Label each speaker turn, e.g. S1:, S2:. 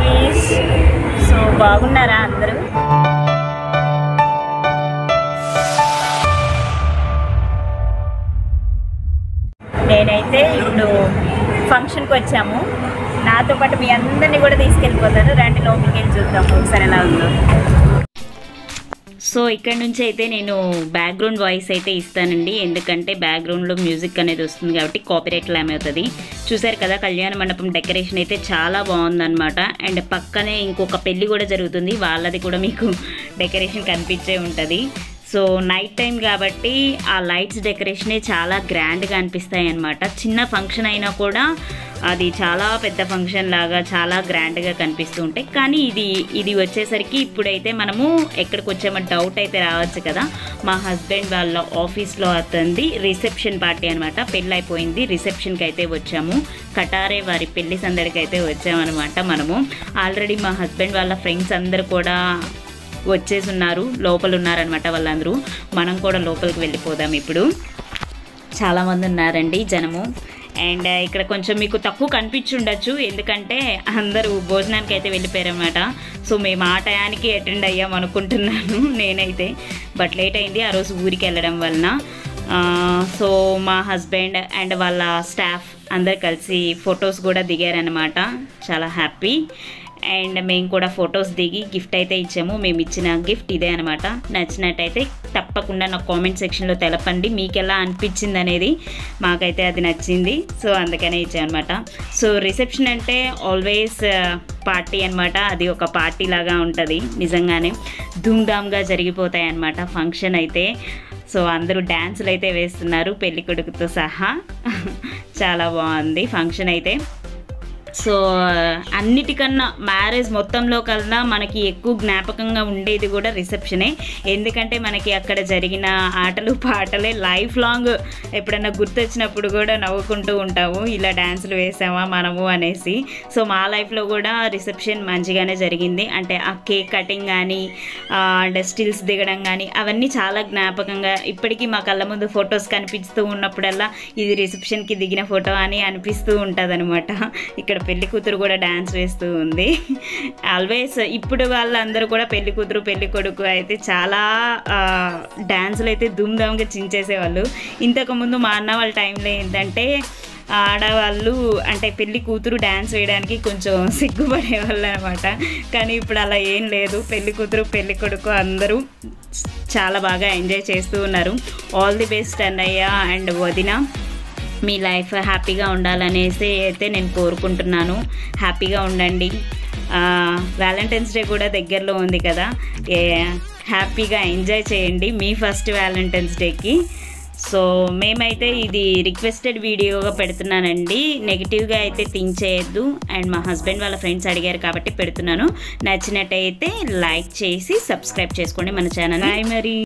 S1: babies so బాగున్నారా అందరూ నేనైతే ఇప్పుడు ఫంక్షన్కి వచ్చాము నాతో పాటు మీ అందరినీ కూడా తీసుకెళ్ళిపోతాను రండి లోపలికి వెళ్ళి చూద్దాం ఒకసారి ఎలా ఉందో సో ఇక్కడ నుంచి అయితే నేను బ్యాక్గ్రౌండ్ వాయిస్ అయితే ఇస్తానండి ఎందుకంటే బ్యాక్గ్రౌండ్లో మ్యూజిక్ అనేది వస్తుంది కాబట్టి కాపీరైట్ క్లైమ్ అవుతుంది చూసారు కదా కళ్యాణ మండపం డెకరేషన్ అయితే చాలా బాగుందన్నమాట అండ్ పక్కనే ఇంకొక పెళ్ళి కూడా జరుగుతుంది వాళ్ళది కూడా మీకు డెకరేషన్ కనిపించే ఉంటుంది సో నైట్ టైం కాబట్టి ఆ లైట్స్ డెకరేషనే చాలా గ్రాండ్గా అనిపిస్తాయి అన్నమాట చిన్న ఫంక్షన్ అయినా కూడా అది చాలా పెద్ద ఫంక్షన్ లాగా చాలా గ్రాండ్గా కనిపిస్తూ ఉంటాయి కానీ ఇది ఇది వచ్చేసరికి ఇప్పుడైతే మనము ఎక్కడికి వచ్చామో డౌట్ అయితే రావచ్చు కదా మా హస్బెండ్ వాళ్ళ ఆఫీస్లో అతంది రిసెప్షన్ పార్టీ అనమాట పెళ్ళి అయిపోయింది రిసెప్షన్కి అయితే వచ్చాము కటారే వారి పెళ్లి సందడికి అయితే వచ్చామన్నమాట మనము ఆల్రెడీ మా హస్బెండ్ వాళ్ళ ఫ్రెండ్స్ అందరు కూడా వచ్చేసి ఉన్నారు లోపల ఉన్నారనమాట వాళ్ళందరూ మనం కూడా లోపలికి వెళ్ళిపోదాం ఇప్పుడు చాలామంది ఉన్నారండి జనము అండ్ ఇక్కడ కొంచెం మీకు తక్కువ కనిపించి ఉండొచ్చు ఎందుకంటే అందరూ భోజనానికి అయితే వెళ్ళిపోయారనమాట సో మేము ఆ టయానికి అటెండ్ అయ్యాం అనుకుంటున్నాను నేనైతే బట్ లేట్ అయింది ఆ రోజు ఊరికి వెళ్ళడం వలన ఆ, సో మా హస్బెండ్ అండ్ వాళ్ళ స్టాఫ్ అందరు కలిసి ఫొటోస్ కూడా దిగారనమాట చాలా హ్యాపీ అండ్ మేము కూడా ఫొటోస్ దిగి గిఫ్ట్ అయితే ఇచ్చాము మేము ఇచ్చిన గిఫ్ట్ ఇదే అనమాట నచ్చినట్టయితే తప్పకుండా నా కామెంట్ సెక్షన్లో తెలపండి మీకు ఎలా అనిపించింది అనేది మాకైతే అది నచ్చింది సో అందుకనే ఇచ్చామన్నమాట సో రిసెప్షన్ అంటే ఆల్వేస్ పార్టీ అనమాట అది ఒక పార్టీ లాగా ఉంటుంది నిజంగానే ధూమ్ధామ్గా జరిగిపోతాయి అనమాట ఫంక్షన్ అయితే సో అందరూ డ్యాన్సులు అయితే వేస్తున్నారు పెళ్లి కొడుకుతో సహా చాలా బాగుంది ఫంక్షన్ అయితే సో అన్నిటికన్నా మ్యారేజ్ మొత్తంలో కన్నా మనకి ఎక్కువ జ్ఞాపకంగా ఉండేది కూడా రిసెప్షనే ఎందుకంటే మనకి అక్కడ జరిగిన ఆటలు పాటలే లైఫ్ లాంగ్ ఎప్పుడన్నా గుర్తొచ్చినప్పుడు కూడా నవ్వుకుంటూ ఉంటాము ఇలా డ్యాన్సులు వేసామా మనము అనేసి సో మా లైఫ్లో కూడా రిసెప్షన్ మంచిగానే జరిగింది అంటే ఆ కేక్ కటింగ్ కానీ అండ్ స్టిల్స్ దిగడం కానీ అవన్నీ చాలా జ్ఞాపకంగా ఇప్పటికీ మా కళ్ళ ముందు ఫొటోస్ కనిపిస్తూ ఉన్నప్పుడల్లా ఇది రిసెప్షన్కి దిగిన ఫోటో అని అనిపిస్తూ ఉంటుంది అనమాట ఇక్కడ పెళ్లి కూతురు కూడా డ్యాన్స్ వేస్తూ ఉంది ఆల్వేస్ ఇప్పుడు వాళ్ళందరూ కూడా పెళ్లి కూతురు పెళ్లి కొడుకు అయితే చాలా డ్యాన్సులు అయితే ధూమ్ధామ్గా చించేసేవాళ్ళు ఇంతకుముందు మా అన్న వాళ్ళ టైంలో ఏంటంటే ఆడవాళ్ళు అంటే పెళ్లి కూతురు డ్యాన్స్ వేయడానికి కొంచెం సిగ్గుపడేవాళ్ళు అనమాట కానీ ఇప్పుడు అలా ఏం లేదు పెళ్లి కూతురు పెళ్లి కొడుకు అందరూ చాలా బాగా ఎంజాయ్ చేస్తూ ఉన్నారు ఆల్ ది బెస్ట్ అన్నయ్య అండ్ వదిన మీ లైఫ్ హ్యాపీగా ఉండాలనేసి అయితే నేను కోరుకుంటున్నాను హ్యాపీగా ఉండండి వ్యాలంటైన్స్ డే కూడా దగ్గరలో ఉంది కదా ఏ హ్యాపీగా ఎంజాయ్ చేయండి మీ ఫస్ట్ వ్యాలంటైన్స్ డేకి సో మేమైతే ఇది రిక్వెస్టెడ్ వీడియోగా పెడుతున్నానండి నెగిటివ్గా అయితే థింక్ చేయొద్దు అండ్ మా హస్బెండ్ వాళ్ళ ఫ్రెండ్స్ అడిగారు కాబట్టి పెడుతున్నాను నచ్చినట్టయితే లైక్ చేసి సబ్స్క్రైబ్ చేసుకోండి మన ఛానల్ మరి